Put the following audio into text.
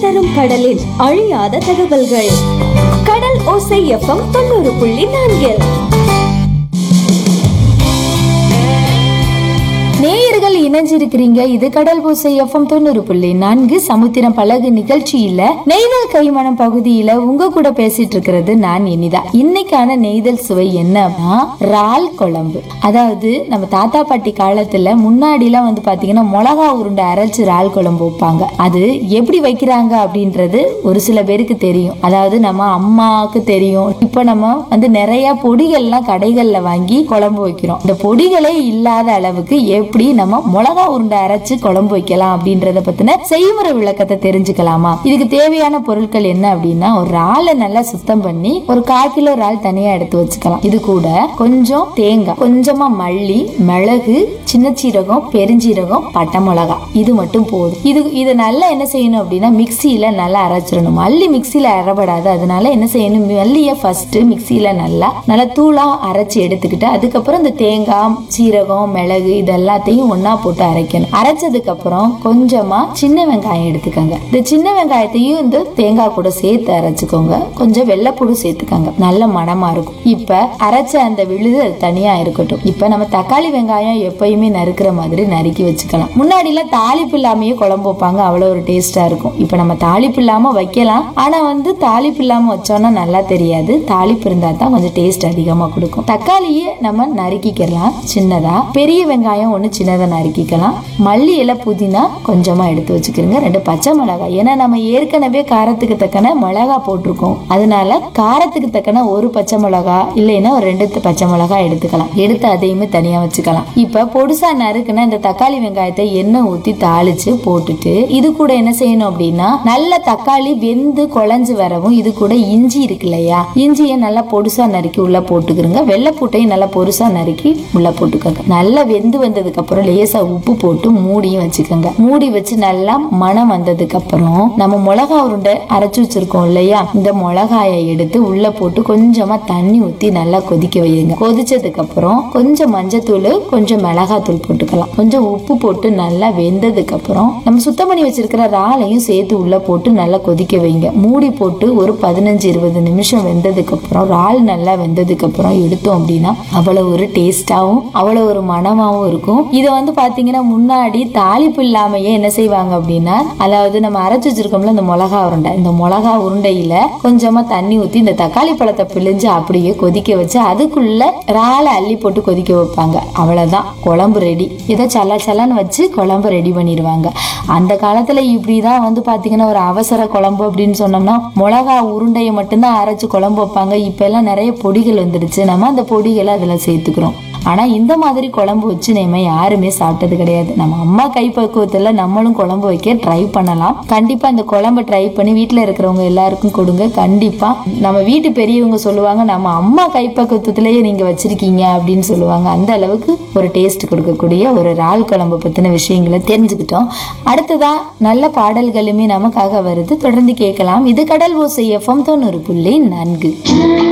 அலரும் கடலின் அழியாத தகவல்கள் கடல் ஓசை எஃப்எம் தொண்ணூறு புள்ளி நான்கில் நேயர்கள் இணைஞ்சிருக்கிறீங்க இது கடல் பூசை எஃப்எம் தொண்ணூறு புள்ளி நான்கு சமுத்திரம் பழகு நிகழ்ச்சியில நெய்தல் கைமணம் பகுதியில உங்க கூட பேசிட்டு இருக்கிறது நான் இனிதா இன்னைக்கான நெய்தல் சுவை என்னன்னா இறால் குழம்பு அதாவது நம்ம தாத்தா பாட்டி காலத்துல முன்னாடி எல்லாம் வந்து பாத்தீங்கன்னா மிளகா உருண்டை அரைச்சு இறால் குழம்பு வைப்பாங்க அது எப்படி வைக்கிறாங்க அப்படின்றது ஒரு சில பேருக்கு தெரியும் அதாவது நம்ம அம்மாவுக்கு தெரியும் இப்ப நம்ம வந்து நிறைய பொடிகள்லாம் கடைகள்ல வாங்கி குழம்பு வைக்கிறோம் இந்த பொடிகளே இல்லாத அளவுக்கு எப்படி நம்ம மிளகா உருண்டை அரைச்சு குழம்பு வைக்கலாம் அப்படின்றத பத்தின செய்முறை விளக்கத்தை தெரிஞ்சுக்கலாமா இதுக்கு தேவையான பொருட்கள் என்ன அப்படின்னா ஒரு இறாலை நல்லா சுத்தம் பண்ணி ஒரு கால் கிலோ இறால் தனியா எடுத்து வச்சுக்கலாம் இது கூட கொஞ்சம் தேங்காய் கொஞ்சமா மல்லி மிளகு சின்ன சீரகம் பெருஞ்சீரகம் பட்டை மிளகா இது மட்டும் போதும் இது இதை நல்லா என்ன செய்யணும் அப்படின்னா மிக்சியில நல்லா அரைச்சிடணும் மல்லி மிக்சியில அரைபடாது அதனால என்ன செய்யணும் மல்லியை ஃபர்ஸ்ட் மிக்சியில நல்லா நல்லா தூளா அரைச்சு எடுத்துக்கிட்டு அதுக்கப்புறம் இந்த தேங்காய் சீரகம் மிளகு இது எல்லாத்தையும் ஒண்ணா போட்டு அரைக்கணும் அரைச்சதுக்கு அப்புறம் கொஞ்சமா சின்ன வெங்காயம் எடுத்துக்கோங்க இந்த சின்ன வெங்காயத்தையும் இந்த தேங்காய் கூட சேர்த்து அரைச்சுக்கோங்க கொஞ்சம் வெள்ளைப்பூடு சேர்த்துக்கோங்க நல்ல மணமா இருக்கும் இப்ப அரைச்ச அந்த விழுது அது தனியா இருக்கட்டும் இப்ப நம்ம தக்காளி வெங்காயம் எப்பயுமே நறுக்கிற மாதிரி நறுக்கி வச்சுக்கலாம் முன்னாடி எல்லாம் தாளிப்பு இல்லாமயே குழம்பு வைப்பாங்க அவ்வளவு ஒரு டேஸ்டா இருக்கும் இப்ப நம்ம தாளிப்பு இல்லாம வைக்கலாம் ஆனா வந்து தாளிப்பு இல்லாம வச்சோம்னா நல்லா தெரியாது தாளிப்பு இருந்தா தான் கொஞ்சம் டேஸ்ட் அதிகமா கொடுக்கும் தக்காளியை நம்ம நறுக்கிக்கலாம் சின்னதா பெரிய வெங்காயம் ஒண்ணு சின்னதா நறுக்கிக்கலாம் மல்லி இலை புதினா கொஞ்சமா எடுத்து வச்சுக்கிறோங்க ரெண்டு பச்சை மிளகாய் ஏன்னா நம்ம ஏற்கனவே காரத்துக்கு தக்கன மிளகா போட்டிருக்கோம் அதனால காரத்துக்கு தக்கன ஒரு பச்சை மிளகா இல்லைன்னா ஒரு ரெண்டு பச்சை மிளகாய் எடுத்துக்கலாம் எடுத்து அதையுமே தனியா வச்சுக்கலாம் இப்ப பொடுசா நறுக்குன இந்த தக்காளி வெங்காயத்தை எண்ணெய் ஊத்தி தாளிச்சு போட்டுட்டு இது கூட என்ன செய்யணும் அப்படின்னா நல்ல தக்காளி வெந்து குழஞ்சு வரவும் இது கூட இஞ்சி இருக்கு இல்லையா இஞ்சியை நல்லா பொடுசா நறுக்கி உள்ள போட்டுக்கிறோங்க வெள்ளைப்பூட்டையும் நல்லா பொருசா நறுக்கி உள்ள போட்டுக்கோங்க நல்லா வெந்து வந்ததுக்கு அப்புறம் லேசா உப்பு போட்டு மூடியும் வச்சுக்கோங்க மூடி வச்சு நல்லா மணம் வந்ததுக்கு அப்புறம் நம்ம மிளகா உருண்டை அரைச்சு வச்சிருக்கோம் இல்லையா இந்த மிளகாயை எடுத்து உள்ள போட்டு கொஞ்சமா தண்ணி ஊத்தி நல்லா கொதிக்க வையுங்க கொதிச்சதுக்கு அப்புறம் கொஞ்சம் மஞ்சத்தூள் கொஞ்சம் மிளகாத்தூள் போட்டுக்கலாம் கொஞ்சம் உப்பு போட்டு நல்லா வெந்ததுக்கு அப்புறம் நம்ம சுத்தம் பண்ணி வச்சிருக்கிற இறாலையும் சேர்த்து உள்ள போட்டு நல்லா கொதிக்க வைங்க மூடி போட்டு ஒரு பதினஞ்சு இருபது நிமிஷம் வெந்ததுக்கு அப்புறம் இறால் நல்லா வெந்ததுக்கு அப்புறம் எடுத்தோம் அப்படின்னா அவ்வளவு ஒரு டேஸ்டாவும் அவ்வளவு ஒரு மனமாவும் இருக்கும் இதை வந்து பாத்தீங்கன்னா முன்னாடி தாளிப்பு இல்லாமயே என்ன செய்வாங்க அப்படின்னா அதாவது நம்ம அரைச்சு வச்சிருக்கோம்ல இந்த மிளகா உருண்டை இந்த மிளகா உருண்டையில கொஞ்சமா தண்ணி ஊத்தி இந்த தக்காளி பழத்தை பிழிஞ்சு அப்படியே கொதிக்க வச்சு அதுக்குள்ள இறாலை அள்ளி போட்டு கொதிக்க வைப்பாங்க அவ்வளவுதான் குழம்பு ரெடி இதை சல சலன்னு வச்சு குழம்பு ரெடி பண்ணிடுவாங்க அந்த காலத்துல இப்படிதான் வந்து பாத்தீங்கன்னா ஒரு அவசர குழம்பு அப்படின்னு சொன்னோம்னா மிளகா உருண்டையை மட்டும்தான் அரைச்சு குழம்பு வைப்பாங்க இப்ப எல்லாம் நிறைய பொடிகள் வந்துடுச்சு நம்ம அந்த பொடிகளை அதுல சேர்த்துக்கிறோம் ஆனா இந்த மாதிரி குழம்பு வச்சு நம்ம யாருமே சாப்பிட்டது கிடையாது நம்ம அம்மா கைப்பக்குவத்துல நம்மளும் குழம்பு வைக்க ட்ரை பண்ணலாம் கண்டிப்பா இந்த குழம்பு ட்ரை பண்ணி வீட்டுல இருக்கிறவங்க எல்லாருக்கும் கொடுங்க கண்டிப்பா நம்ம வீட்டு பெரியவங்க சொல்லுவாங்க நம்ம அம்மா கைப்பக்குவத்திலேயே நீங்க வச்சிருக்கீங்க அப்படின்னு சொல்லுவாங்க அந்த அளவுக்கு ஒரு டேஸ்ட் கொடுக்கக்கூடிய ஒரு இறால் குழம்பு பத்தின விஷயங்களை தெரிஞ்சுக்கிட்டோம் அடுத்ததா நல்ல பாடல்களுமே நமக்காக வருது தொடர்ந்து கேட்கலாம் இது கடல் ஓசை எஃப்எம் தொண்ணூறு புள்ளி நான்கு